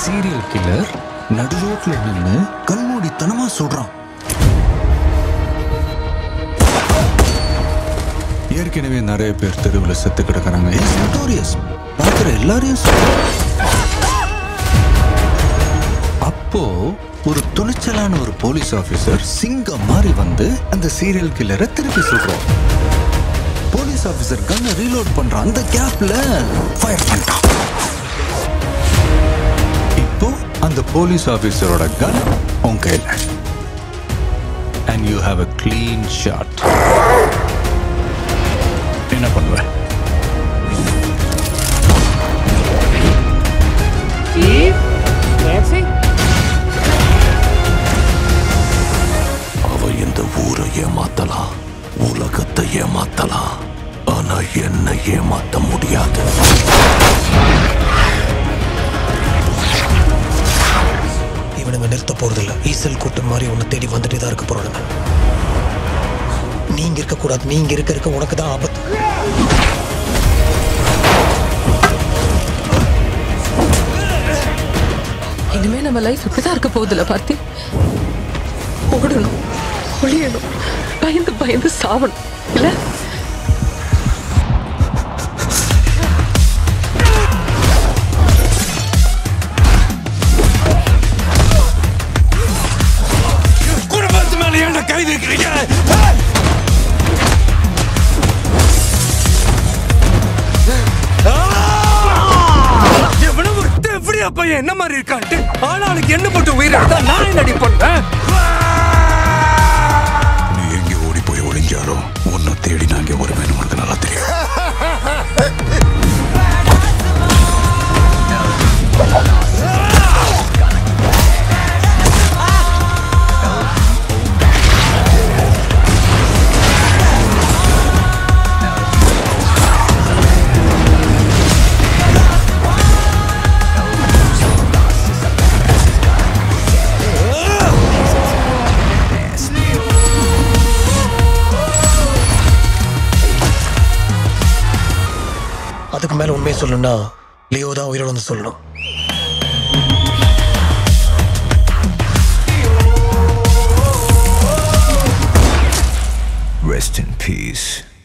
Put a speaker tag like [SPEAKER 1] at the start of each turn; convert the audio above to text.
[SPEAKER 1] Serial killer நடுரோட்ல நின்னு கண்மூடித்தனமா சொல்றான் ஏற்கனவே நிறைய பேர் தெருவில் செத்து கிடக்குறாங்க நோட்டோரியஸ் பார்க்குற எல்லாரையும் சொல்றான். அப்போ ஒரு துணிச்சலான ஒரு போலீஸ் ஆபீசர் சிங்கம் மாதிரி வந்து அந்த சீரியல் கில்லரை திருப்பி சொல்றான் போலீஸ் ஆபீசர் கன்னை ரீலோட் பண்றான் அந்த கேப்ல ஃபயர் பண்ணிட்டான் இப்போ அந்த போலீஸ் ஆபீசரோட கன் உன் கையில் and you have a clean shot என்ன பண்ணுவ
[SPEAKER 2] அவ இந்த ஊரை ஏமாத்தலாம் உலகத்தை ஏமாத்தலாம் ஆனா என்ன ஏமாத்த முடியாது
[SPEAKER 3] இவனுங்க நிறுத்த போறதில்ல ஈசல் கூட்டம் மாதிரி உன்னை தேடி வந்துட்டே தான் இருக்க போறானுங்க நீங்க இருக்கக்கூடாது நீங்க இருக்க இருக்க உனக்கு தான் ஆபத்து
[SPEAKER 4] இனிமே நம்ம லைஃப் இப்படிதான் இருக்க போகுதுல பார்த்தி ஓடணும் ஒளியணும் பயந்து பயந்து சாவணும் இல்ல
[SPEAKER 2] குடும்பத்து மேல என்ன கை வைக்கிறீங்க எவ்வளவு எப்படியா பையன் என்ன மாதிரி இருக்கான்ட்டு ஆளாளுக்கு என்ன போட்டு உயிரை நான் என்னடி பண்ணேன்
[SPEAKER 1] நீ எங்கே ஓடி போய் ஒளிஞ்சாரோ உன்னை தேடி நான் இங்கே வருவேன் உனக்கு நல்லா தெரியும்
[SPEAKER 3] அதுக்கு மேல உண்மையை சொல்லணும்னா லியோ தான் உயிரோட வந்து சொல்லணும்
[SPEAKER 5] Rest in peace.